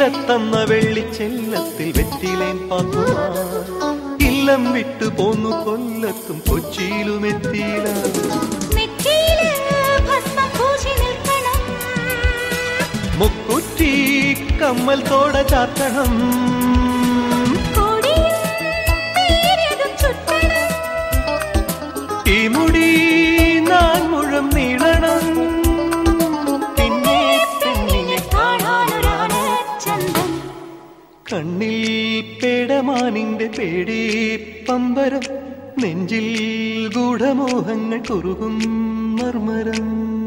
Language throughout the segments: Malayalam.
വെയിലത്തന്ന വെള്ളിച്ചെല്ലത്തിൽ വെറ്റിലേൻ പാത്തുമാ ഇല്ലം വിട്ടു പോന്നു കൊല്ലത്തും കൊച്ചിയിലും എത്തിയില്ല നെറ്റിയില് ഭസ്മം പൂശി നിൽക്കണം മുക്കുറ്റി കമ്മൽ തോട ചാത്തണം കൊടിയും പേരതും ചുറ്റണം ഈ മുടി നാൻ മുഴം നീളണം പിന്നെ പെണ്ണിനെ കാണാനൊരാണ് ചന്തം കണ്ണിൽ പേടമാനിന്റെ പേടി പമ്പരം നെഞ്ചിൽ ഗൂഢമോഹങ്ങൾ കുറുകും മർമരം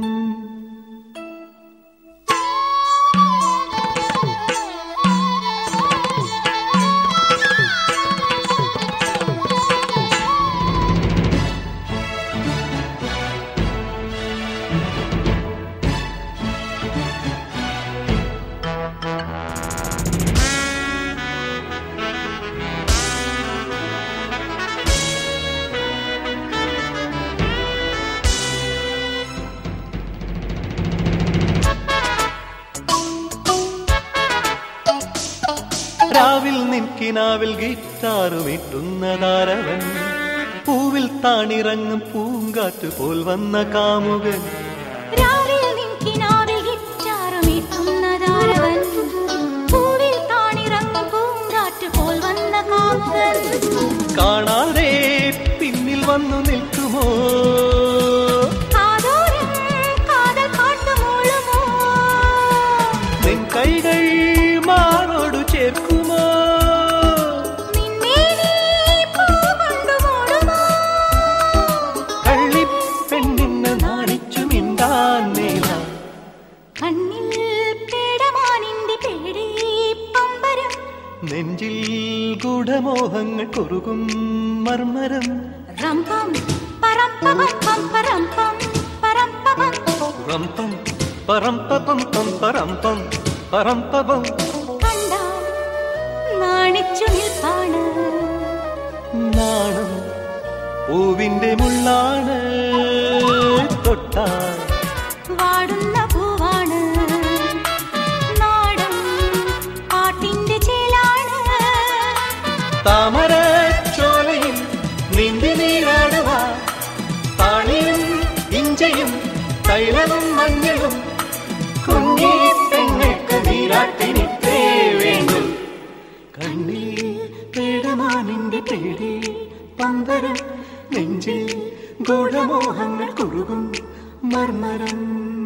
രാവിൽ നിൻകിനാവിൽ ഗിറ്റാറും ഇട്ടുന്നതാരവൻ പൂവിൽ താണിറങ്ങും പൂങ്കാറ്റ് പോൽ വന്ന കാമുകൻ രാവിൽ നിൻകിനാവിൽ ഗിറ്റാറുമീട്ടുന്നതാരവൻ പൂവിൽ താണിറങ്ങും പൂങ്കാറ്റ് പോൽ വന്ന കാമുകൻ കാണാതെ പിന്നിൽ വന്നു നിൽക്കുമോ കാതോരം കാതൽ പാട്ടുമൂളുമോ നിൻ കൈകൾ മാറോടു ചേർക്കുമോ നിന്നേനീ പൂ കൊണ്ടു മൂടുമോ കള്ളിപ്പെണ്ണിന്ന് നാണിച്ചു മിണ്ടാൻ നീല കണ്ണിൽ പേടമാനിന്റെ പേടി പമ്പരം നെഞ്ചിൽ ഗൂഢമോഹങ്ങൾ കുറുകും മർമരം റംപം പരംപം പരംപം പരംപം റംപം പറംപം പം പറംപം പറംപം കണ്ടാൽ നാണിച്ചു നിൽപ്പാണ് നാണം പൂവിന്റെ മുള്ളാണ് തൊട്ടാൽ വാടുന്ന പൂവാണ് നാടൻ പാട്ടിന്റെ ചേലാണ് താമര ചോലയിൽ നീന്തി നീരാടുക താളിയും ഇഞ്ചയും തൈലവും മഞ്ഞളും കുഞ്ഞി പെങ്ങൾക്ക് നീരാട്ടിനിട്ടേ വേണ്ടു കണ്ണിൽ പേടമാനിന്റെ പേടി പമ്പരം നെഞ്ചിൽ ഗൂഢമോഹങ്ങൾ കുറുകും മർമരം